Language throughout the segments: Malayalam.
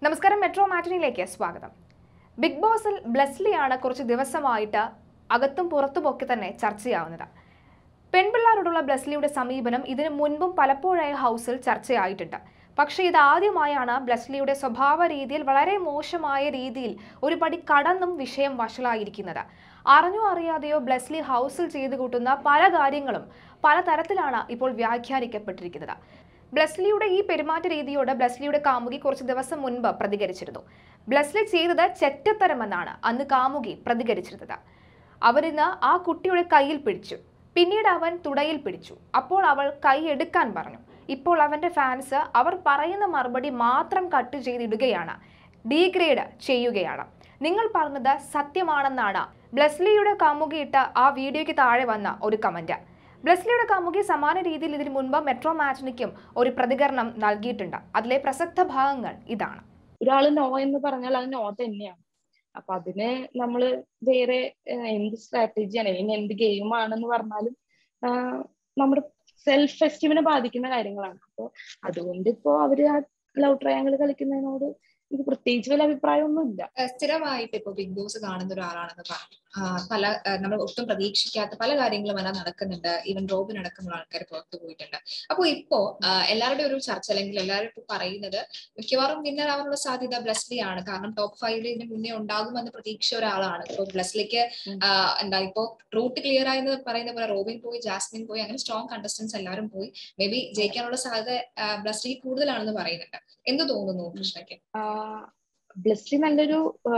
നമസ്കാരം മെട്രോ മാറ്റിനിയിലേക്ക് സ്വാഗതം ബിഗ് ബോസിൽ ബ്ലെസ്ലിയാണ് കുറച്ച് ദിവസമായിട്ട് അകത്തും പുറത്തുമൊക്കെ തന്നെ ചർച്ചയാവുന്നത് പെൺപിള്ളാരോടുള്ള ബ്ലെസ്ലിയുടെ സമീപനം ഇതിനു മുൻപും പലപ്പോഴായി ഹൗസിൽ ചർച്ചയായിട്ടുണ്ട് പക്ഷേ ഇതാദ്യമായാണ് ബ്ലെസ്ലിയുടെ സ്വഭാവ രീതിയിൽ വളരെ മോശമായ രീതിയിൽ ഒരു പടി കടന്നും വിഷയം വഷളായിരിക്കുന്നത് അറിഞ്ഞോ അറിയാതെയോ ബ്ലെസ്ലി ഹൗസിൽ ചെയ്തു കൂട്ടുന്ന പല കാര്യങ്ങളും പലതരത്തിലാണ് ഇപ്പോൾ വ്യാഖ്യാനിക്കപ്പെട്ടിരിക്കുന്നത് ബ്ലെസ്ലിയുടെ ഈ പെരുമാറ്റ രീതിയോട് ബ്ലെസ്ലിയുടെ കാമുകി കുറച്ച് ദിവസം മുൻപ് പ്രതികരിച്ചിരുന്നു ബ്ലെസ്ലി ചെയ്തത് ചെറ്റത്തരമെന്നാണ് അന്ന് കാമുകി പ്രതികരിച്ചിരുന്നത് അവരിന്ന് ആ കുട്ടിയുടെ കയ്യിൽ പിടിച്ചു പിന്നീട് അവൻ തുടയിൽ പിടിച്ചു അപ്പോൾ അവൾ കൈ എടുക്കാൻ പറഞ്ഞു ഇപ്പോൾ അവന്റെ ഫാൻസ് അവർ പറയുന്ന മറുപടി മാത്രം കട്ട് ചെയ്തിടുകയാണ് ഡീഗ്രേഡ് ചെയ്യുകയാണ് നിങ്ങൾ പറഞ്ഞത് സത്യമാണെന്നാണ് ബ്ലെസ്ലിയുടെ കാമുകിയിട്ട ആ വീഡിയോയ്ക്ക് താഴെ വന്ന ഒരു കമന്റ് ബ്ലെസ്ലിയുടെ കാമുകി സമാന രീതിയിൽ ഇതിനു മുൻപ് മെട്രോ മാറ്റിനിക്കും ഒരു പ്രതികരണം നൽകിയിട്ടുണ്ട് അതിലെ പ്രസക്ത ഭാഗങ്ങൾ ഇതാണ് ഒരാള് നോ എന്ന് പറഞ്ഞാൽ അത് നോ തന്നെയാണ് അപ്പൊ അതിന് നമ്മള് വേറെ ഏഹ്, എന്ത് സ്ട്രാറ്റജിയാണ് ഇനി എന്ത് ഗെയിമാണെന്ന് പറഞ്ഞാലും ആഹ്, നമ്മുടെ സെൽഫ് എസ്റ്റീമിനെ ബാധിക്കുന്ന കാര്യങ്ങളാണ് അപ്പൊ അതുകൊണ്ട് ഇപ്പോ അവര് ആ ലവ് ട്രയാങ്കിൾ കളിക്കുന്നതിനോട് എനിക്ക് പ്രത്യേകിച്ച് വലിയ അഭിപ്രായമൊന്നുമില്ല ഏഹ് സ്ഥിരമായിട്ട് ഇപ്പൊ ബിഗ് ബോസ് കാണുന്ന ഒരാളാണെന്ന് പറഞ്ഞു ആഹ് പല ഏഹ് നമ്മൾ ഒട്ടും പ്രതീക്ഷിക്കാത്ത പല കാര്യങ്ങളും അതിനകത്ത് നടക്കുന്നുണ്ട് ഈവൻ റോബിൻ അടക്കമുള്ള ആൾക്കാർ പുറത്തു പോയിട്ടുണ്ട് അപ്പൊ ഇപ്പോ ആഹ് എല്ലാവരുടെയും ഒരു ചർച്ച അല്ലെങ്കിൽ എല്ലാവരും ഇപ്പൊ പറയുന്നത് മിക്കവാറും വിന്നർ ആവാനുള്ള സാധ്യത ബ്ലസ്ലി ആണ് കാരണം ടോപ്പ് ഫൈവില് ഇതിന് മുന്നേ ഉണ്ടാകുമെന്ന് പ്രതീക്ഷ ഒരാളാണ് ഇപ്പൊ ബ്ലസ്ലിക്ക് ഉം. ആഹ് എന്താ ഇപ്പോ റൂട്ട് ക്ലിയർ ആയെന്ന് പറയുന്ന പോലെ റോബിൻ പോയി ജാസ്മിൻ പോയി അങ്ങനെ സ്ട്രോങ് കണ്ടസ്റ്റൻസ് എല്ലാവരും പോയി മേ ബി ജയിക്കാനുള്ള സാധ്യത ബ്ലസ്ലിക്ക് കൂടുതലാണെന്ന് പറയുന്നുണ്ട് എന്ത് തോന്നുന്നു കൃഷ്ണയ്ക്ക് ബ്ലെസ്ലി നല്ലൊരു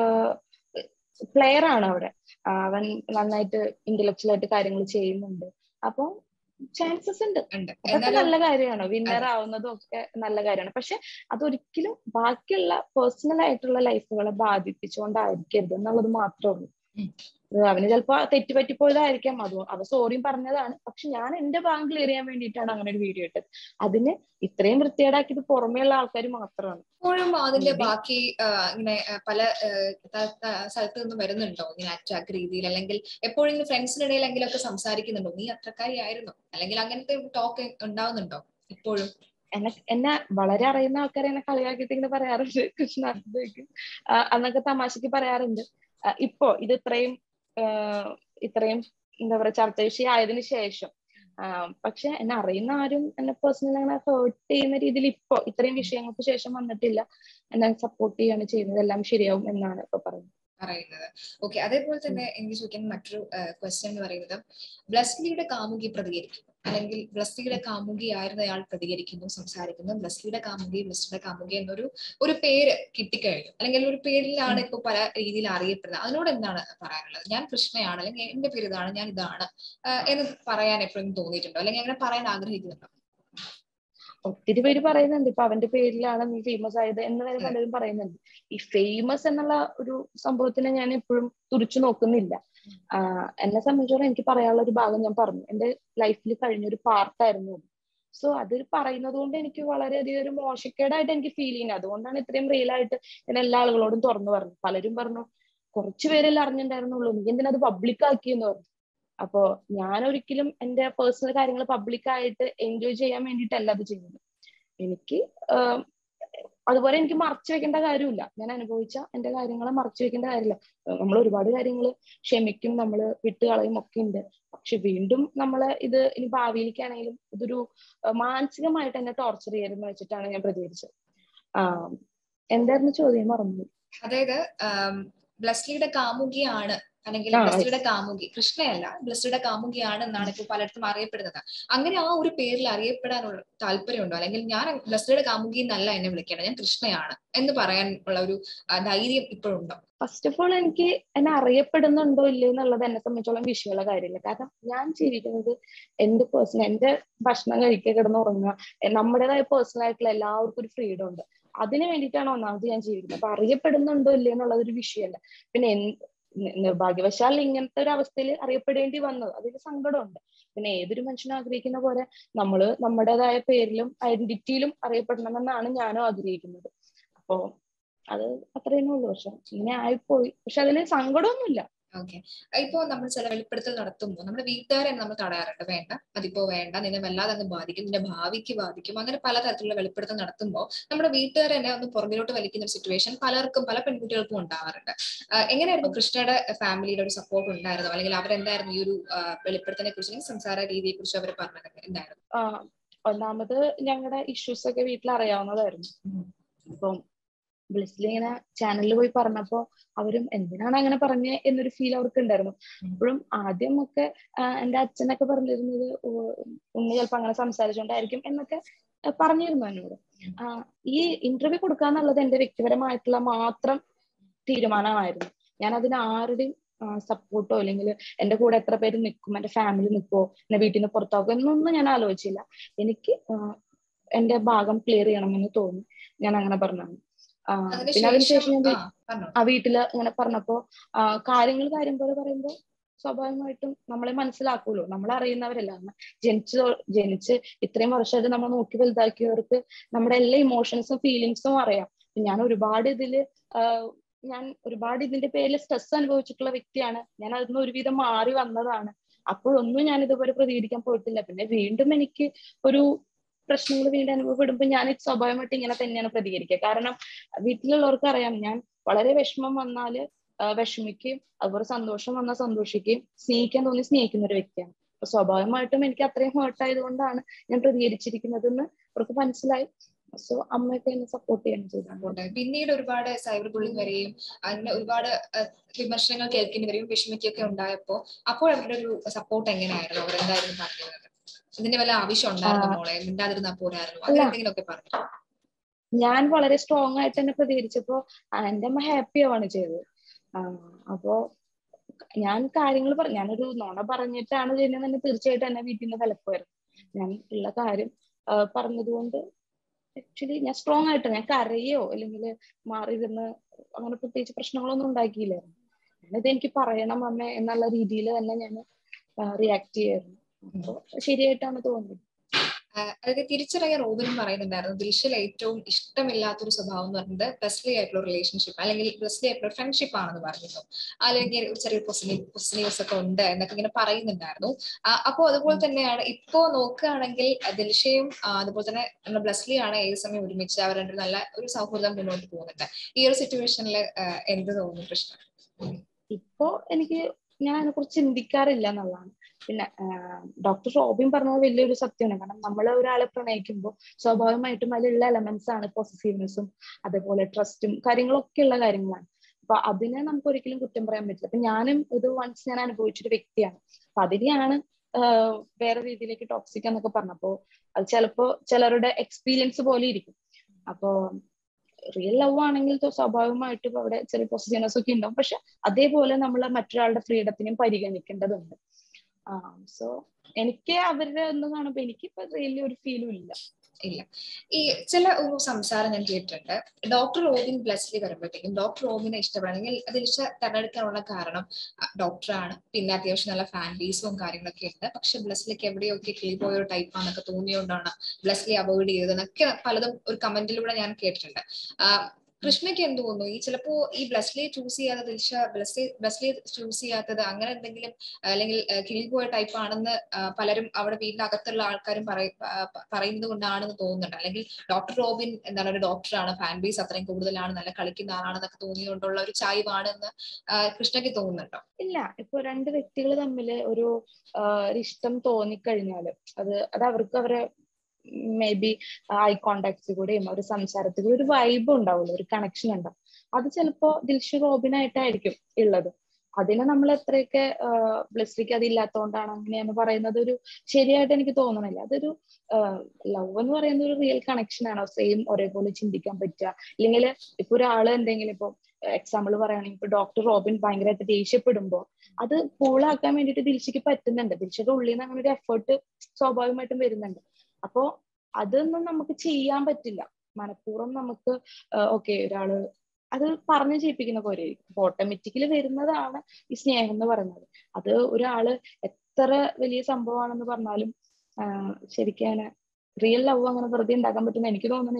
പ്ലെയർ ആണ് അവിടെ ആ, അവൻ നന്നായിട്ട് ഇന്റലക്ച്വൽ ആയിട്ട് കാര്യങ്ങൾ ചെയ്യുന്നുണ്ട് അപ്പൊ ചാൻസസ് ഉണ്ട് ഉണ്ട് അതൊക്കെ എന്നാലും നല്ല കാര്യമാണ് വിന്നർ ആവുന്നതും ഒക്കെ നല്ല കാര്യമാണ് പക്ഷെ അതൊരിക്കലും ബാക്കിയുള്ള പേഴ്സണൽ ആയിട്ടുള്ള ലൈഫുകളെ ബാധിപ്പിച്ചുകൊണ്ടായിരിക്കരുത് എന്നുള്ളത് മാത്രമേ ഉള്ളൂ ഉം. അത് അവന് ചിലപ്പോ തെറ്റ് പറ്റിപ്പോയതായിരിക്കാം അത് അവ സോറിയും പറഞ്ഞതാണ് പക്ഷെ ഞാൻ എന്റെ ഭാഗം ക്ലിയർ ചെയ്യാൻ വേണ്ടിയിട്ടാണ് അങ്ങനെ ഒരു വീഡിയോ ഇട്ടത് അതിന് ഇത്രയും വൃത്തികേടാക്കിയത് പുറമേയുള്ള ആൾക്കാർ മാത്രമാണ് ഇപ്പോഴും അതിന്റെ Maybe. ബാക്കി ആ, ഇങ്ങനെ ആ, പല ആ, ത- ത- സ്ഥലത്ത് നിന്നും വരുന്നുണ്ടോ ഇങ്ങനെ അറ്റാക്ക് രീതിയിൽ അല്ലെങ്കിൽ എപ്പോഴെങ്കിലും ഫ്രണ്ട്സിനിടയിലെങ്കിലും ഒക്കെ സംസാരിക്കുന്നുണ്ടോ നീ അത്രക്കാരി ആയിരുന്നു അല്ലെങ്കിൽ അങ്ങനത്തെ ടോക്ക് ഉണ്ടാവുന്നുണ്ടോ ഇപ്പോഴും എന്നെ എന്നെ വളരെ അറിയുന്ന ആൾക്കാരെ എന്നെ കളിയാക്കിയിട്ട് ഇങ്ങനെ പറയാറുണ്ട് കൃഷ്ണാർത്ഥയ്ക്ക് അന്നൊക്കെ തമാശക്ക് പറയാറുണ്ട് ആ, ഇപ്പോ ഇത് ഇത്രയും ആ, ഇത്രയും എന്താ പറയാ ചർച്ച വിഷയം ആയതിനു ശേഷം ആ, പക്ഷെ എന്നെ അറിയുന്ന ആരും എന്നെ പേഴ്സണലി അങ്ങനെ ഹേർട്ട് ചെയ്യുന്ന രീതിയിൽ ഇപ്പോ ഇത്രയും വിഷയങ്ങൾക്ക് ശേഷം വന്നിട്ടില്ല എന്നെ സപ്പോർട്ട് ചെയ്യാണ് ചെയ്യുന്നത് എല്ലാം ശരിയാവും എന്നാണ് ഇപ്പൊ പറയുന്നത് പറയുന്നത് ഓക്കെ അതേപോലെ തന്നെ എനിക്ക് ചോദിക്കാൻ മറ്റൊരു ക്വസ്റ്റ്യൻ എന്ന് പറയുന്നത് ബ്ലസ്ലിയുടെ കാമുകി പ്രതികരിക്കുന്നു അല്ലെങ്കിൽ ബ്ലസ്ലിയുടെ കാമുകി ആയിരുന്ന അയാൾ പ്രതികരിക്കുന്നു സംസാരിക്കുന്നു ബ്ലസ്ലിയുടെ കാമുകി ബ്ലസ്ലിയുടെ കാമുകി എന്നൊരു ഒരു പേര് കിട്ടിക്കഴിഞ്ഞു അല്ലെങ്കിൽ ഒരു പേരിലാണ് ഇപ്പൊ പല രീതിയിൽ അറിയപ്പെടുന്നത് അതിനോട് എന്താണ് പറയാനുള്ളത് ഞാൻ കൃഷ്ണയാണ് അല്ലെങ്കിൽ എന്റെ പേര് ഇതാണ് ഞാൻ ഇതാണ് ആ, എന്ന് പറയാൻ എപ്പോഴും തോന്നിയിട്ടുണ്ടോ അല്ലെങ്കിൽ അങ്ങനെ പറയാൻ ആഗ്രഹിക്കുന്നുണ്ടോ ഒത്തിരി പേര് പറയുന്നുണ്ട് ഇപ്പൊ അവന്റെ പേരിലാണ് നീ ഫേമസ് ആയത് എന്ന് വരെ അതെ. പലരും പറയുന്നുണ്ട് ഈ ഫേമസ് എന്നുള്ള ഒരു സംഭവത്തിനെ ഞാൻ എപ്പോഴും തുറിച്ചു നോക്കുന്നില്ല ആഹ് എന്നെ സംബന്ധിച്ചോളം എനിക്ക് പറയാനുള്ള ഒരു ഭാഗം ഞാൻ പറഞ്ഞു എന്റെ ലൈഫിൽ കഴിഞ്ഞൊരു പാർട്ടായിരുന്നു അത് സോ അത് പറയുന്നത് കൊണ്ട് എനിക്ക് വളരെയധികം ഒരു മോശക്കേടായിട്ട് എനിക്ക് ഫീൽ ചെയ്യുന്നത് അതുകൊണ്ടാണ് ഇത്രയും റിയൽ ആയിട്ട് ഞാൻ എല്ലാ ആളുകളോടും തുറന്നു പറഞ്ഞു പലരും പറഞ്ഞു കുറച്ചു പേരെല്ലാം അറിഞ്ഞിട്ടുണ്ടായിരുന്നുള്ളൂ നീ എന്തിനാ അത് പബ്ലിക് ആക്കിയെന്ന് പറഞ്ഞു അപ്പോ ഞാൻ ഒരിക്കലും എന്റെ പേഴ്സണൽ കാര്യങ്ങൾ പബ്ലിക് ആയിട്ട് എൻജോയ് ചെയ്യാൻ വേണ്ടിയിട്ടല്ല അത് ചെയ്യുന്നത് എനിക്ക് ആഹ് അതുപോലെ എനിക്ക് മറച്ചു വെക്കേണ്ട കാര്യമില്ല ഞാൻ അനുഭവിച്ച എന്റെ കാര്യങ്ങളെ മറച്ചു വെക്കേണ്ട കാര്യമില്ല നമ്മൾ ഒരുപാട് കാര്യങ്ങൾ ക്ഷമിക്കും നമ്മൾ വിട്ടുകളയും ഒക്കെ ഉണ്ട് പക്ഷെ വീണ്ടും നമ്മള് ഇത് ഇനി ഭാവിയിലേക്കാണെങ്കിലും ഇതൊരു ആഹ് മാനസികമായിട്ട് എന്നെ ടോർച്ചർ ചെയ്യരുതെന്ന് വെച്ചിട്ടാണ് ഞാൻ പ്രതികരിച്ചത് ആഹ് എന്തായിരുന്നു ചോദ്യം മറന്നു അതായത് ആം, ബ്ലസ്ലിയുടെ കാമുകിയാണ് അല്ലെങ്കിൽ ആ, ബ്ലസ്ലിയുടെ കാമുകി കൃഷ്ണയല്ല ബ്ലസ്ലിയുടെ കാമുകിയാണ് എന്നാണ് ഇപ്പോൾ പലയിടത്തും അറിയപ്പെടുന്നത് അങ്ങനെ ആ ഒരു പേരിൽ അറിയപ്പെടാനുള്ള താല്പര്യമുണ്ടോ അല്ലെങ്കിൽ ഞാൻ ബ്ലസ്ലിയുടെ കാമുകി എന്നല്ല എന്നെ വിളിക്കേണ്ടത് ഞാൻ കൃഷ്ണയാണ് എന്ന് പറയാൻ ഉള്ള ഒരു ആ, ധൈര്യം ഇപ്പോഴുണ്ടോ ഫസ്റ്റ് ഓഫ് ഓൾ എനിക്ക് എന്നെ അറിയപ്പെടുന്നുണ്ടോ ഇല്ലേ എന്നുള്ളത് എന്നെ സംബന്ധിച്ചോളം വിഷയമുള്ള കാര്യമില്ല കാരണം ഞാൻ ജീവിക്കുന്നത് എന്റെ പേഴ്സണൽ എന്റെ ഭക്ഷണം കഴിക്കുക കിടന്ന് ഉറങ്ങുക എ- നമ്മുടേതായ പേഴ്സണൽ ആയിട്ടുള്ള എല്ലാവർക്കും ഒരു ഫ്രീഡം ഉണ്ട് അതിന് വേണ്ടിയിട്ടാണ് ഒന്നാമത് ഞാൻ ജീവിക്കുന്നത് അപ്പൊ അറിയപ്പെടുന്നുണ്ടോ ഇല്ലേ എന്നുള്ളത് ഒരു വിഷയമല്ല പിന്നെ എന്ത് നി- നിർഭാഗ്യവശാൽ ഇങ്ങനത്തെ ഒരു അവസ്ഥയിൽ അറിയപ്പെടേണ്ടി വന്നത് അതിന് സങ്കടമുണ്ട് പിന്നെ ഏതൊരു മനുഷ്യനും ആഗ്രഹിക്കുന്ന പോലെ നമ്മള് നമ്മുടേതായ പേരിലും ഐഡന്റിറ്റിയിലും അറിയപ്പെടണമെന്നാണ് ഞാനും ആഗ്രഹിക്കുന്നത് അപ്പോ അത് അത്രയേ ഉള്ളൂ പക്ഷെ ഇങ്ങനെ ആയിപ്പോയി പക്ഷെ അതിന് സങ്കടമൊന്നുമില്ല ഓക്കെ ഇപ്പോ നമ്മൾ ചില വെളിപ്പെടുത്തൽ നടത്തുമ്പോൾ നമ്മുടെ വീട്ടുകാരെ നമ്മൾ തടയാറുണ്ട് വേണ്ട അതിപ്പോ വേണ്ട നിന്നെ വല്ലാതെ അങ്ങ് ബാധിക്കും നിന്റെ ഭാവിക്ക് ബാധിക്കും അങ്ങനെ പലതരത്തിലുള്ള വെളിപ്പെടുത്തൽ നടത്തുമ്പോൾ നമ്മുടെ വീട്ടുകാരെ തന്നെ ഒന്ന് പുറകിലോട്ട് വലിക്കുന്ന ഒരു സിറ്റുവേഷൻ പലർക്കും പല പെൺകുട്ടികൾക്കും ഉണ്ടാവാറുണ്ട് ആഹ് എങ്ങനെയായിരുന്നു കൃഷ്ണയുടെ ഫാമിലിയുടെ ഒരു സപ്പോർട്ട് ഉണ്ടായിരുന്നു അല്ലെങ്കിൽ അവരെന്തായിരുന്നു ഈ ഒരു ആഹ് വെളിപ്പെടുത്തലിനെ കുറിച്ച് അല്ലെങ്കിൽ സംസാര രീതിയെ കുറിച്ച് അവർ പറഞ്ഞത് എന്തായിരുന്നു ആ, ഒന്നാമത് ഞങ്ങളുടെ ഇഷ്യൂസ് ഒക്കെ വീട്ടിൽ അറിയാവുന്നതായിരുന്നു ഉം. അപ്പം ബ്ലിസ്ലി ഇങ്ങനെ ചാനലിൽ പോയി പറഞ്ഞപ്പോ അവരും എന്തിനാണ് അങ്ങനെ പറഞ്ഞേ എന്നൊരു ഫീൽ അവർക്ക് ഉണ്ടായിരുന്നു ഉം. അപ്പോഴും ആദ്യം ഒക്കെ ആ, എന്റെ അച്ഛനൊക്കെ പറഞ്ഞിരുന്നത് ഓ, ഉണ്ണി ചിലപ്പോ അങ്ങനെ സംസാരിച്ചുകൊണ്ടായിരിക്കും എന്നൊക്കെ ആ, പറഞ്ഞിരുന്നു എന്നോട് ആ, ഈ ഇന്റർവ്യൂ കൊടുക്കാന്നുള്ളത് എന്റെ വ്യക്തിപരമായിട്ടുള്ള മാത്രം തീരുമാനമായിരുന്നു ഞാൻ അതിന് ആരുടെയും സപ്പോർട്ടോ അല്ലെങ്കിൽ എന്റെ കൂടെ എത്ര പേര് നിൽക്കും എന്റെ ഫാമിലി നിൽക്കോ എന്നെ വീട്ടിൽ നിന്ന് പുറത്താക്കും എന്നൊന്നും ഞാൻ ആലോചിച്ചില്ല എനിക്ക് ആ, എന്റെ ഭാഗം ക്ലിയർ ചെയ്യണമെന്ന് തോന്നി ഞാൻ അങ്ങനെ പറഞ്ഞു ആ, പിന്നെ അതിനുശേഷം അതിനുശേഷം ഞാൻ ആ പറഞ്ഞോ ആ വീട്ടില് ഇങ്ങനെ പറഞ്ഞപ്പോ ആ, കാര്യങ്ങൾ കാര്യം പോലെ പറയുമ്പോ സ്വാഭാവികമായിട്ടും നമ്മളെ മനസ്സിലാക്കുമല്ലോ നമ്മൾ അറിയുന്നവരല്ല നമ്മ ജനിച്ച് തൊ- ജനിച്ച് ഇത്രയും വർഷമായിട്ട് നമ്മൾ നോക്കി വലുതാക്കിയവർക്ക് നമ്മുടെ എല്ലാ ഇമോഷൻസും ഫീലിങ്സും അറിയാം ഞാൻ ഒരുപാട് ഇതില് ആ, ഞാൻ ഒരുപാട് ഇതിന്റെ പേരിൽ സ്ട്രെസ് അനുഭവിച്ചിട്ടുള്ള വ്യക്തിയാണ് ഞാൻ അതിൽ നിന്ന് ഒരുവിധം മാറി വന്നതാണ് അപ്പോഴൊന്നും ഞാൻ ഇതുപോലെ പ്രതികരിക്കാൻ പോയിട്ടില്ല പിന്നെ വീണ്ടും എനിക്ക് ഒരു പ്രശ്നങ്ങൾ വീണ്ടും അനുഭവപ്പെടുമ്പോൾ ഞാൻ സ്വാഭാവികമായിട്ട് ഇങ്ങനെ തന്നെയാണ് പ്രതികരിക്കുക കാരണം വീട്ടിലുള്ളവർക്ക് അറിയാം ഞാൻ വളരെ വിഷമം വന്നാല് ആ, വിഷമിക്കുകയും അതുപോലെ സന്തോഷം വന്നാൽ സന്തോഷിക്കുകയും സ്നേഹിക്കാൻ തോന്നി സ്നേഹിക്കുന്ന ഒരു വ്യക്തിയാണ് അപ്പൊ സ്വാഭാവികമായിട്ടും എനിക്ക് അത്രയും ഹേർട്ട് ആയതുകൊണ്ടാണ് ഞാൻ പ്രതികരിച്ചിരിക്കുന്നതെന്ന് അവർക്ക് മനസ്സിലായി സോ അമ്മയൊക്കെ എന്നെ സപ്പോർട്ട് ചെയ്യാൻ ചെയ്തു ഉണ്ട്. പിന്നീട് ഒരുപാട് സൈബർ ബുള്ളിങ് വരെയും അങ്ങനെ ഒരുപാട് അഹ്, വിമർശനങ്ങൾ കേൾക്കേണ്ടി വരികയും വിഷമിക്കുകയൊക്കെ ഉണ്ടായപ്പോ അപ്പോൾ അവരുടെ ഒരു സപ്പോർട്ട് എങ്ങനെയായിരുന്നു അവരെന്തായിരുന്നു പറഞ്ഞത് ഇതിന്റെ വല്ല ആവശ്യം ഉണ്ടായിരുന്നു മോളെ മിണ്ടാതിരുന്നാ പോരായിരുന്നു അങ്ങനെ അല്ല. എന്തെങ്കിലുമൊക്കെ പറഞ്ഞു ഞാൻ വളരെ സ്ട്രോങ് ആയിട്ട് തന്നെ പ്രതികരിച്ചപ്പോ ആ, എന്റെ അമ്മ ഹാപ്പി ആവാണ് ചെയ്തത് ആ, അപ്പോ ഞാൻ കാര്യങ്ങൾ പറഞ്ഞു ഞാനൊരു നുണ പറഞ്ഞിട്ടാണ് ചെയ്യുന്നത് തീർച്ചയായിട്ടും എന്നെ വീട്ടിൽ നിന്ന് വിലക്കുമായിരുന്നു ഞാൻ ഉള്ള കാര്യം ആ, പറഞ്ഞതുകൊണ്ട് ആക്ച്വലി ഞാൻ സ്ട്രോങ് ആയിട്ട് ഞാൻ കരയോ അല്ലെങ്കിൽ മാറിയിരുന്ന് അങ്ങനെ പ്രത്യേകിച്ച് പ്രശ്നങ്ങളൊന്നും ഉണ്ടാക്കിയില്ലായിരുന്നു ഞാനിത് എനിക്ക് പറയണം അമ്മ എന്നുള്ള രീതിയിൽ തന്നെ ഞാൻ റിയാക്ട് ചെയ്യായിരുന്നു അപ്പൊ ശരിയായിട്ടാണ് തോന്നിയത് ആഹ് അതായത് തിരിച്ചറിയ റോബിൻ പറയുന്നുണ്ടായിരുന്നു ദിൽഷയിൽ ഏറ്റവും ഇഷ്ടമില്ലാത്തൊരു സ്വഭാവം എന്ന് പറയുന്നത് ബെസ്ലി ആയിട്ടുള്ള റിലേഷൻഷിപ്പ് അല്ലെങ്കിൽ ബെസ്ലി ആയിട്ടുള്ള ഫ്രണ്ട്ഷിപ്പ് ആണെന്ന് പറഞ്ഞിരുന്നു അല്ലെങ്കിൽ ഒരു ചെറിയ പൊസിറ്റീവ്സ് ഒക്കെ ഉണ്ട് എന്നൊക്കെ ഇങ്ങനെ പറയുന്നുണ്ടായിരുന്നു ആഹ് അപ്പോ അതുപോലെ തന്നെയാണ് ഇപ്പോ നോക്കുകയാണെങ്കിൽ ദിൽഷയും ആഹ് അതുപോലെ തന്നെ നമ്മുടെ ബ്ലസ്ലി ആണ് ഏത് സമയം ഒരുമിച്ച് അവർ രണ്ടും നല്ല ഒരു സൗഹൃദം മുന്നോട്ട് പോകുന്നുണ്ട് ഈ ഒരു സിറ്റുവേഷനിൽ എന്ത് തോന്നുന്നു കൃഷ്ണ ഇപ്പോ എനിക്ക് ഞാൻ അതിനെ കുറിച്ച് ചിന്തിക്കാറില്ല എന്നുള്ളതാണ് പിന്നെ ഡോക്ടർ റോബിൻ പറഞ്ഞത് വലിയൊരു സത്യമാണ് കാരണം നമ്മൾ ഒരാളെ പ്രണയിക്കുമ്പോൾ സ്വാഭാവികമായിട്ടും അതിലുള്ള എലമെന്റ്സ് ആണ് പോസിറ്റീവ്നെസ്സും അതേപോലെ ട്രസ്റ്റും കാര്യങ്ങളൊക്കെ ഉള്ള കാര്യങ്ങളാണ് അപ്പൊ അതിനെ നമുക്ക് ഒരിക്കലും കുറ്റം പറയാൻ പറ്റില്ല അപ്പൊ ഞാനും ഇത് വൺസ് ഞാൻ അനുഭവിച്ചൊരു വ്യക്തിയാണ് അപ്പൊ അതിനെയാണ് ആഹ് വേറെ രീതിയിലേക്ക് ടോക്സിക് എന്നൊക്കെ പറഞ്ഞപ്പോ അത് ചിലപ്പോ ചിലരുടെ എക്സ്പീരിയൻസ് പോലെ ഇരിക്കും അപ്പോ റിയൽ ലവ് ആണെങ്കിൽ ത- സ്വാഭാവികമായിട്ടും അവിടെ ചെറിയ പോസിറ്റീവ്നെസ് ഒക്കെ ഉണ്ടാവും പക്ഷെ അതേപോലെ നമ്മൾ മറ്റൊരാളുടെ ഫ്രീഡത്തിനും പരിഗണിക്കേണ്ടതുണ്ട് ആ സോ എനിക്ക് അവരുടെ ഒന്നും കാണുമ്പോ എനിക്കിപ്പോ റിയലി ഒരു ഫീലും ഇല്ല ഇല്ല ഈ ചില ഒരു സംസാരം ഞാൻ കേട്ടിട്ടുണ്ട് ഡോക്ടർ റോബിൻ ബ്ലസ്ലി വരുമ്പോഴത്തേക്കും ഡോക്ടർ റോബിനെ ഇഷ്ടപ്പെടണമെങ്കിൽ ദിൽഷ തെരഞ്ഞെടുക്കാനുള്ള കാരണം ഡോക്ടറാണ് പിന്നെ അത്യാവശ്യം നല്ല ഫാൻ ബേസും കാര്യങ്ങളൊക്കെ ഉണ്ട് പക്ഷെ ബ്ലസ്ലിക്ക് എവിടെയൊക്കെ കിളിപോയ ഒരു ടൈപ്പ് ആണെന്നൊക്കെ തോന്നിയോണ്ടാണ് ബ്ലസ്ലി അവോയ്ഡ് ചെയ്തത് എന്നൊക്കെ പലതും ഒരു കമന്റിലൂടെ ഞാൻ കേട്ടിട്ടുണ്ട് ആഹ് കൃഷ്ണയ്ക്ക് എന്ത് തോന്നുന്നു ഈ ചിലപ്പോ ഈ ബ്ലസ്ലിയെ ചൂസ് ചെയ്യാതെ ദിൽഷ ബ്ലസ്ലി ബ്ലസ്ലിയെ ചൂസ് ചെയ്യാത്തത് അങ്ങനെ എന്തെങ്കിലും അല്ലെങ്കിൽ ആഹ് കിളിപോയ ടൈപ്പ് ആണെന്ന് ആഹ് പലരും അവിടെ വീടിന്റെ അകത്തുള്ള ആൾക്കാരും പറയ- ആഹ് പ- പറയുന്നത് കൊണ്ടാണെന്ന് തോന്നുന്നുണ്ട് അല്ലെങ്കിൽ ഡോക്ടർ റോബിൻ എന്താണ് ഒരു ഡോക്ടറാണ് ഫാൻ ബേസ് അത്രയും കൂടുതലാണ് നല്ല കളിക്കുന്ന ആളാണെന്നൊക്കെ തോന്നിയോണ്ടുള്ള ഒരു ചായ്വാണെന്ന് ആഹ് കൃഷ്ണയ്ക്ക് തോന്നുന്നുണ്ടോ ഇല്ല ഇപ്പൊ രണ്ട് വ്യക്തികൾ തമ്മിൽ ഒരു ആഹ് ഒരു ഇഷ്ടം തോന്നിക്കഴിഞ്ഞാല് അത് അത് അവർക്ക് അവരെ മേ ബി ഐ കോണ്ടാക്ട്സ് കൂടെയും ഒരു സംസാരത്തിൽ കൂടെ ഒരു വൈബ് ഉണ്ടാവുമല്ലോ ഒരു കണക്ഷൻ ഉണ്ടാവും അത് ചിലപ്പോ ദിൽഷു റോബിനായിട്ടായിരിക്കും ഉള്ളത് അതിനെ നമ്മൾ എത്രയൊക്കെ ബ്ലസ്ലിക്ക് അതില്ലാത്തതുകൊണ്ടാണ് അങ്ങനെയെന്ന് പറയുന്നത് ഒരു ശരിയായിട്ട് എനിക്ക് തോന്നണില്ല അതൊരു ലവ് എന്ന് പറയുന്ന ഒരു റിയൽ കണക്ഷൻ ആണോ സെയിം ഒരേപോലെ ചിന്തിക്കാൻ പറ്റുക ഇല്ലെങ്കിൽ ഇപ്പൊ ഒരാള് എന്തെങ്കിലും ഇപ്പൊ എക്സാമ്പിൾ പറയുകയാണെങ്കിൽ ഇപ്പൊ ഡോക്ടർ റോബിൻ ഭയങ്കരമായിട്ട് ദേഷ്യപ്പെടുമ്പോ അത് കൂളാക്കാൻ വേണ്ടിയിട്ട് ദിൽഷയ്ക്ക് പറ്റുന്നുണ്ട് ദിൽഷയുടെ ഉള്ളിൽ നിന്ന് അങ്ങനെ ഒരു എഫേർട്ട് സ്വാഭാവികമായിട്ടും വരുന്നുണ്ട് അപ്പോ അതൊന്നും നമുക്ക് ചെയ്യാൻ പറ്റില്ല മനഃപൂർവ്വം നമുക്ക് ഓക്കെ ഒരാള് അത് പറഞ്ഞു ചെയ്യിപ്പിക്കുന്ന പോലെ ഓട്ടോമാറ്റിക്കലി വരുന്നതാണ് ഈ സ്നേഹം എന്ന് പറയുന്നത് അത് ഒരാള് എത്ര വലിയ സംഭവമാണെന്ന് പറഞ്ഞാലും ആഹ് ശരിക്കും അങ്ങനെ റിയൽ ലവ് അങ്ങനെ വെറുതെ ഉണ്ടാക്കാൻ പറ്റുന്ന എനിക്ക് തോന്നുന്നില്ല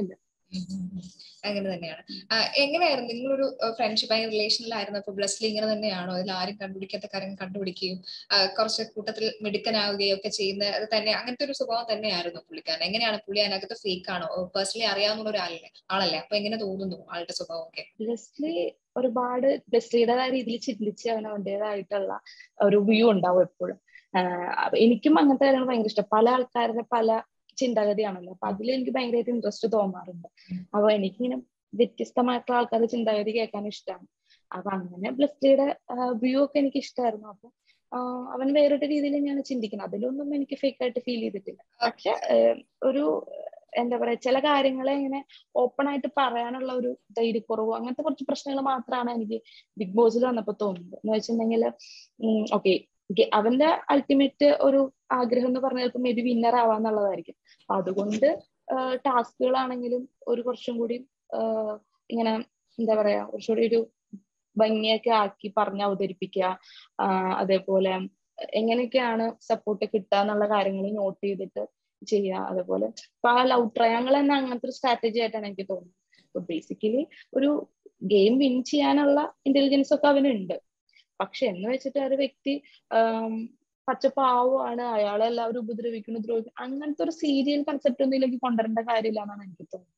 ഉം ഉം ഉം. അങ്ങനെ തന്നെയാണ് ആ, എങ്ങനെയായിരുന്നു നിങ്ങളൊരു ഫ്രണ്ട്ഷിപ്പ് ആയ റിലേഷനിലായിരുന്നു അപ്പൊ ബ്ലസ്ലി ഇങ്ങനെ തന്നെയാണോ അതിൽ ആരും കണ്ടുപിടിക്കാത്ത കാര്യങ്ങൾ കണ്ടുപിടിക്കുകയും ആ, കുറച്ച് കൂട്ടത്തിൽ മിടുക്കനാവുകയും ഒക്കെ ചെയ്യുന്ന അത് തന്നെ അങ്ങനത്തെ ഒരു സ്വഭാവം തന്നെയായിരുന്നു പുള്ളിക്കാരൻ എങ്ങനെയാണ് പുള്ളി അതിനകത്ത് ഫേക്ക് ആണോ പേഴ്സണലി അറിയാവുന്ന ഒരാളല്ലേ ആളല്ലേ അപ്പൊ എങ്ങനെ തോന്നുന്നു ആളുടെ സ്വഭാവം ഒക്കെ ലെസ്ലി ഒരുപാട് ലെസ്ലിയുടേതായ രീതിയിൽ ചിന്തിച്ച് അവന് അവൻ്റെതായിട്ടുള്ള ഒരു വ്യൂ ഉണ്ടാവും എപ്പോഴും ആഹ് എനിക്കും അങ്ങനത്തെ കാര്യങ്ങൾ ഭയങ്കര ഇഷ്ടം പല ആൾക്കാരുടെ പല ചിന്താഗതിയാണല്ലോ അപ്പൊ അതിൽ എനിക്ക് ഭയങ്കരമായിട്ട് ഇൻട്രസ്റ്റ് തോന്നാറുണ്ട് അപ്പൊ എനിക്കിങ്ങനെ വ്യത്യസ്തമായിട്ടുള്ള ആൾക്കാരുടെ ചിന്താഗതി കേൾക്കാൻ ഇഷ്ടമാണ് അപ്പൊ അങ്ങനെ ബ്ലസ്ലിയുടെ വ്യൂ ഒക്കെ എനിക്ക് ഇഷ്ടമായിരുന്നു അപ്പൊ ആഹ് അവൻ വേറൊരു രീതിയിൽ തന്നെയാണ് ചിന്തിക്കുന്നത് അതിലൊന്നും എനിക്ക് ഫേക്ക് ആയിട്ട് ഫീൽ ചെയ്തിട്ടില്ല പക്ഷെ ആഹ് ഒരു എന്താ പറയാ ചില കാര്യങ്ങളെ ഇങ്ങനെ ഓപ്പൺ ആയിട്ട് പറയാനുള്ള ഒരു ധൈര്യക്കുറവ് അങ്ങനത്തെ കുറച്ച് പ്രശ്നങ്ങൾ മാത്രമാണ് എനിക്ക് ബിഗ് ബോസിൽ വന്നപ്പോ തോന്നുന്നത് എന്ന് വെച്ചിട്ടുണ്ടെങ്കിൽ ഓക്കെ അവന്റെ അൾട്ടിമേറ്റ് ഒരു ആഗ്രഹം എന്ന് പറഞ്ഞാൽ മേ ബി വിന്നർ ആവാന്നുള്ളതായിരിക്കും അപ്പൊ അതുകൊണ്ട് ടാസ്കുകളാണെങ്കിലും ഒരു കുറച്ചും കൂടി ആഹ് ഇങ്ങനെ എന്താ പറയാ കുറച്ചുകൂടി ഒരു ഭംഗിയൊക്കെ ആക്കി പറഞ്ഞ് അവതരിപ്പിക്കുക ആഹ് അതേപോലെ എങ്ങനെയൊക്കെയാണ് സപ്പോർട്ട് കിട്ടുക എന്നുള്ള കാര്യങ്ങൾ നോട്ട് ചെയ്തിട്ട് ചെയ്യുക അതേപോലെ ഇപ്പൊ ആ ലവ് ട്രയാങ്കിൾ തന്നെ അങ്ങനത്തെ ഒരു സ്ട്രാറ്റജി ആയിട്ടാണ് എനിക്ക് തോന്നുന്നത് അപ്പൊ ബേസിക്കലി ഒരു ഗെയിം വിൻ ചെയ്യാനുള്ള ഇന്റലിജൻസ് ഒക്കെ അവനുണ്ട് പക്ഷെ എന്ന് വെച്ചിട്ട് ആ ഒരു വ്യക്തി ആം, പച്ചപ്പാവുമാണ് അയാളെ എല്ലാവരും ഉപദ്രവിക്കുന്നു ദ്രോഹിക്കുന്നു അങ്ങനത്തെ ഒരു സീരിയൽ കൺസെപ്റ്റ് ഒന്നും ഇതിലേക്ക് കൊണ്ടുവരേണ്ട കാര്യമില്ല എന്നാണ് എനിക്ക് തോന്നുന്നത്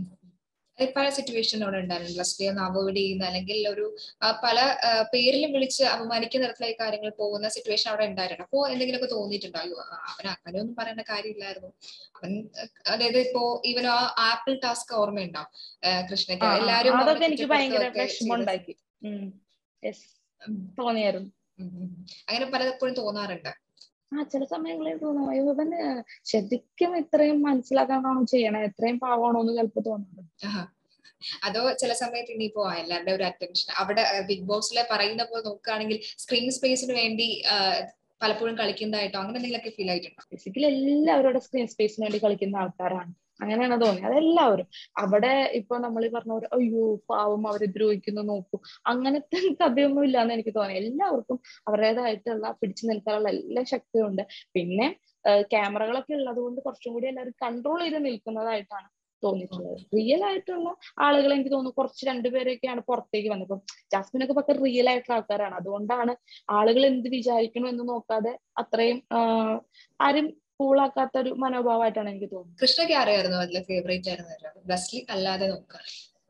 അത് പല സിറ്റുവേഷൻ അവിടെ ഉണ്ടായിരുന്നു ബ്ലസ്ലി ഒന്ന് അവോയ്ഡ് ചെയ്യുന്ന അല്ലെങ്കിൽ ഒരു ആ, പല ആ, പേരിലും വിളിച്ച് അപമാനിക്കുന്ന തരത്തിലായി കാര്യങ്ങൾ പോകുന്ന സിറ്റുവേഷൻ അവിടെ ഉണ്ടായിരുന്നു അപ്പോ എന്തെങ്കിലുമൊക്കെ തോന്നിയിട്ടുണ്ടോ അയ്യോ ആ, അവൻ അങ്ങനെയൊന്നും പറയേണ്ട കാര്യമില്ലായിരുന്നു അവൻ അഹ് അതായത് ഇപ്പോ ഇവൻ ആ ആപ്പിൾ ടാസ്ക് ഓർമ്മയുണ്ടോ ആ, കൃഷ്ണയ്ക്ക് ആ, ആ, എല്ലാവരും അവനെ അതൊക്കെ എനിക്ക് ഭയങ്കര കുറ്റപ്പെടുത്തുകയൊക്കെ വിഷമം ചെയ്ത- ഉണ്ടാക്കി യെസ് ഉം, തോന്നിയായിരുന്നു ഉം, ഉം. അങ്ങനെ പലപ്പോഴും തോന്നാറുണ്ട് ആ ചില സമയങ്ങളിൽ തോന്നും അയ്യോ ഇവന് ശരിക്കും ഇത്രയും മനസ്സിലാക്കാനാണോ ചെയ്യണേ എത്രയും പാവാണോ എന്ന് ചിലപ്പോ തോന്നാറുണ്ട് ആഹാ. അതോ ചില സമയത്ത് ഇനിയിപ്പോ എല്ലാവരുടെ ഒരു അറ്റൻഷൻ അവിടെ ബിഗ് ബോസിലെ പറയുന്ന പോലെ നോക്കുകയാണെങ്കിൽ സ്ക്രീൻ സ്പേസിന് വേണ്ടി ആ, പലപ്പോഴും കളിക്കുന്നതായിട്ടോ അങ്ങനെ എന്തെങ്കിലുമൊക്കെ ഫീൽ ആയിട്ടുണ്ടോ ബേസിക്കലി എല്ലാവരുടെ സ്ക്രീൻ സ്പേസിന് വേണ്ടി കളിക്കുന്ന ആൾക്കാരാണ് അങ്ങനെയാണ് തോന്നിയത് അതെല്ലാവരും അവിടെ ഇപ്പൊ നമ്മൾ ഈ പറഞ്ഞ പോലെ അയ്യോ പാവം അവരെ ദ്രോഹിക്കുന്നു നോക്കൂ അങ്ങനത്തെ കഥയൊന്നും ഇല്ലാന്ന് എനിക്ക് തോന്നി എല്ലാവർക്കും അവരുടേതായിട്ടുള്ള പിടിച്ചു നിൽക്കാനുള്ള എല്ലാ ശക്തിയും ഉണ്ട് പിന്നെ ക്യാമറകളൊക്കെ ഉള്ളത് കൊണ്ട് കുറച്ചും കൂടി എല്ലാവരും കൺട്രോൾ ചെയ്ത് നിൽക്കുന്നതായിട്ടാണ് തോന്നിയിട്ടുള്ളത് റിയൽ ആയിട്ടുള്ള ആളുകൾ എനിക്ക് തോന്നുന്നു കുറച്ച് രണ്ടുപേരൊക്കെയാണ് പുറത്തേക്ക് വന്നത് ഇപ്പം ജാസ്മിനൊക്കെ പക്ക റിയൽ ആയിട്ടുള്ള ആൾക്കാരാണ് അതുകൊണ്ടാണ് ആളുകൾ എന്ത് വിചാരിക്കണം എന്ന് നോക്കാതെ അത്രയും ആഹ് ആരും കൂളാക്കാത്ത ഒരു മനോഭാവമായിട്ടാണ് എനിക്ക് തോന്നുന്നത് കൃഷ്ണയ്ക്ക് ആരെയായിരുന്നു അതിലെ ഫേവറേറ്റ് ആയിരുന്നു ബ്ലസ്ലി അല്ലാതെ നോക്കുക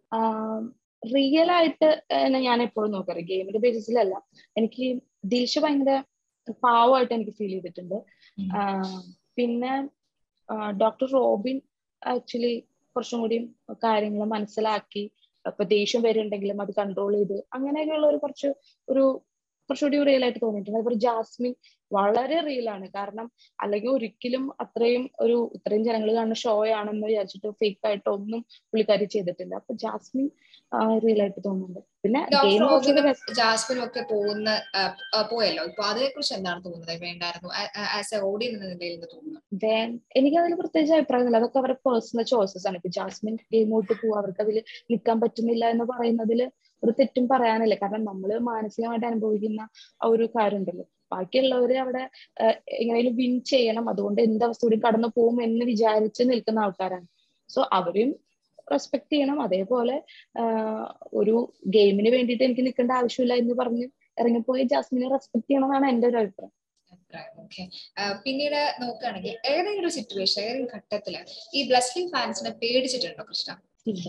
റിയൽ ആയിട്ട് തന്നെ ഞാൻ എപ്പോഴും നോക്കാറ് ഗെയിമിന്റെ ബേസിസിലല്ല എനിക്ക് ദിൽഷ ഭയങ്കര പാവമായിട്ട് എനിക്ക് ഫീൽ ചെയ്തിട്ടുണ്ട് ഉം. ആഹ് പിന്നെ ഡോക്ടർ റോബിൻ ആക്ച്വലി കുറച്ചും കൂടി കാര്യങ്ങൾ മനസ്സിലാക്കി ഇപ്പൊ ദേഷ്യം വരുന്നുണ്ടെങ്കിലും അത് കൺട്രോൾ ചെയ്ത് അങ്ങനെയൊക്കെയുള്ള ഒരു കുറച്ച് ഒരു കുറച്ചുകൂടി റിയൽ ആയിട്ട് തോന്നിയിട്ടുണ്ട് അതുപോലെ ജാസ്മിൻ വളരെ റിയൽ ആണ് കാരണം അല്ലെങ്കിൽ ഒരിക്കലും അത്രയും ഒരു ഇത്രയും ജനങ്ങൾ കാണുന്ന ഷോ ആണെന്ന് വിചാരിച്ചിട്ട് ഫേക്ക് ആയിട്ട് ഒന്നും പുള്ളിക്കാരി ചെയ്തിട്ടില്ല അപ്പൊ ജാസ്മിൻ റിയൽ ആയിട്ട് തോന്നുന്നുണ്ട് പിന്നെ ഡോക്ടർ ഗെയിം കുറച്ചുകൂടി റോബിനും രസം- ജാസ്മിനും ഒക്കെ പോകുന്ന ആ, ആ, പോയല്ലോ ഇപ്പൊ അതിനെ കുറിച്ച് എന്താണ് തോന്നുന്നത് വേണ്ടായിരുന്നു ആസ് എ ഓഡിയൻ എന്ന നിലയിൽ നിന്ന് തോന്നുന്നു then എനിക്ക് അതിൽ പ്രത്യേകിച്ച് അഭിപ്രായമില്ല അതൊക്കെ അവരുടെ പേഴ്സണൽ ചോയ്സസ് ആണ് ഇപ്പൊ ജാസ്മിൻ ഗെയിമോട്ട് പോവാ അവർക്ക് അതിൽ നിൽക്കാൻ പറ്റുന്നില്ല എന്ന് പറയുന്നതിൽ ഒരു തെറ്റും പറയാനില്ല കാരണം നമ്മൾ മാനസികമായിട്ട് അനുഭവിക്കുന്ന ആ ഒരു കാര്യം ഉണ്ടല്ലോ ബാക്കിയുള്ളവര് അവിടെ ആഹ് എങ്ങനെയും വിൻ ചെയ്യണം അതുകൊണ്ട് എന്ത് അവസ്ഥയോടും കടന്നു പോകും എന്ന് വിചാരിച്ച് നിൽക്കുന്ന ആൾക്കാരാണ് സോ അവരെയും റെസ്പെക്ട് ചെയ്യണം അതേപോലെ ആഹ് ഒരു ഗെയിമിന് വേണ്ടിയിട്ട് എനിക്ക് നിൽക്കേണ്ട ആവശ്യമില്ല എന്ന് പറഞ്ഞ് ഇറങ്ങിപ്പോയി ജാസ്മിനെ റെസ്പെക്ട് ചെയ്യണം എന്നാണ് എന്റെ ഒരു അഭിപ്രായം അഭിപ്രായം ഓക്കെ പിന്നീട് നോക്കുകയാണെങ്കിൽ ഏതെങ്കിലും ഒരു സിറ്റുവേഷൻ ഏതെങ്കിലും ഘട്ടത്തില് ഈ ബ്ലസ്ലിംഗ് ഫാൻസിനെ പേടിച്ചിട്ടുണ്ടോ കൃഷ്ണ ഇല്ല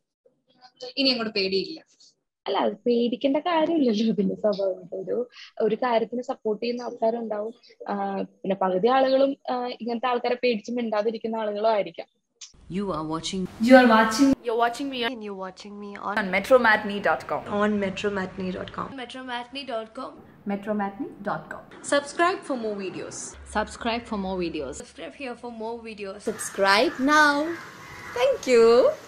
ഇനി അങ്ങോട്ട് പേടിയില്ല അല്ല അത് പേടിക്കേണ്ട കാര്യമില്ലല്ലോ ഇതിന്റെ സ്വഭാവമായിട്ട് ഒരു ഒരു കാര്യത്തിന് സപ്പോർട്ട് ചെയ്യുന്ന ആൾക്കാരുണ്ടാവും ആഹ് പിന്നെ പകുതി ആളുകളും ആഹ് ഇങ്ങനത്തെ ആൾക്കാരെ പേടിച്ച് മിണ്ടാതിരിക്കുന്ന ആളുകളും ആയിരിക്കാം You are watching You are watching You're watching me and you're watching me on, on metromatney.com. on metromatney.com. metromatney.com. Metromatney.com. Subscribe for more videos. Subscribe for more videos. Subscribe here for more videos. Subscribe now. Thank you.